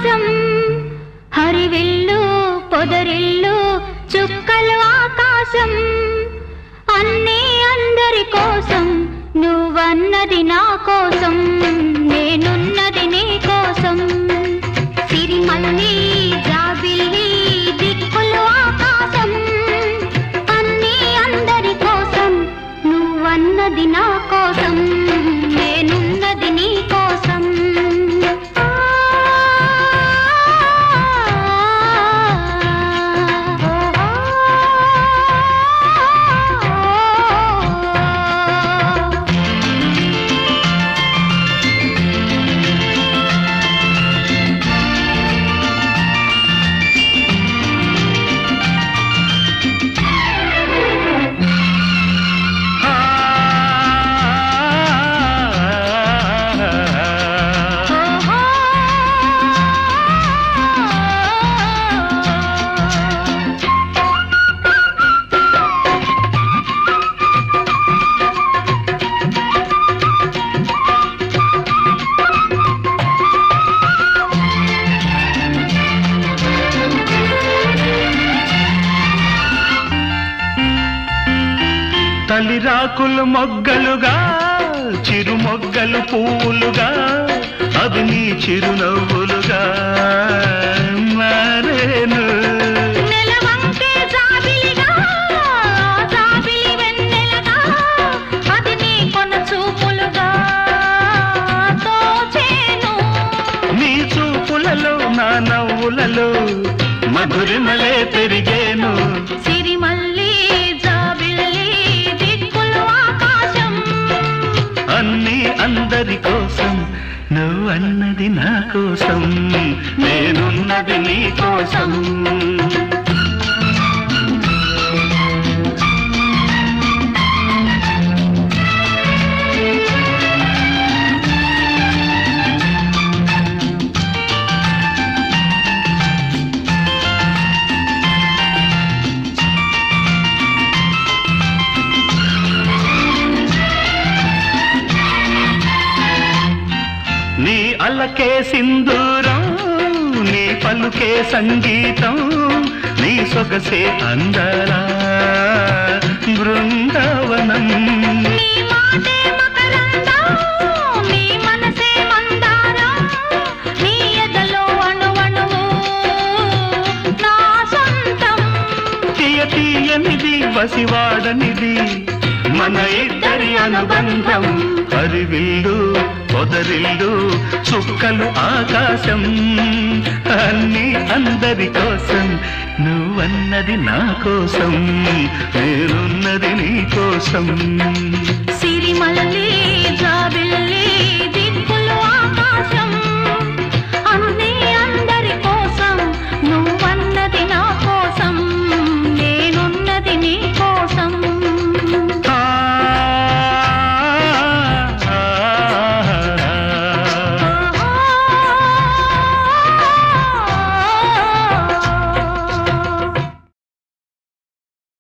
ఆకాశం హరివిల్లు పొదరిల్లు చుక్కలు ఆకాశం అన్నీ అందరి కోసం నువ్వన్నది నా కోసం నేనున్నది నీ కోసం సిరిమల్లి జాబిల్లి దిక్కులు ఆకాశం అన్నీ అందరి కోసం నువ్వన్నది నా కోసం నేనున్నది నీ కోసం తలిరాకులు మొగ్గలుగా చిరు మొగ్గలు పువ్వులుగా అవి నీ చిరునవ్వులుగా మారేను నెలవంకే జాబిలిగా జాబిలి వెన్నెలగా అది నీ కొన చూపులుగా తోచేను నీ చూపులలో నా నవ్వులలో మధురిమలే పెరిగేను సిరిమల్లి జాబిల్లి దిక్కులు ఆకాశం అన్నీ అందరి కోసం నువ్వు అన్నది నా కోసం నేనున్నది నీ కోసం నీ అల్లకే సింధూరం నీ పలుకే సంగీతం నీ సొగసే అందరా బృందావనం నీ మాటే మకరందం నీ మనసే మందారం నీ ఎదలో అణువణువు నా సొంతం తీయ తీయనిది వసివాడనిది మన ఇద్దరి అనుబంధం హరివిల్లు పొదరిల్లు చుక్కలు ఆకాశం అన్ని అందరి కోసం నువ్వన్నది నా కోసం నేనున్నది నీ కోసం సిరిమల్లి జాబిల్లి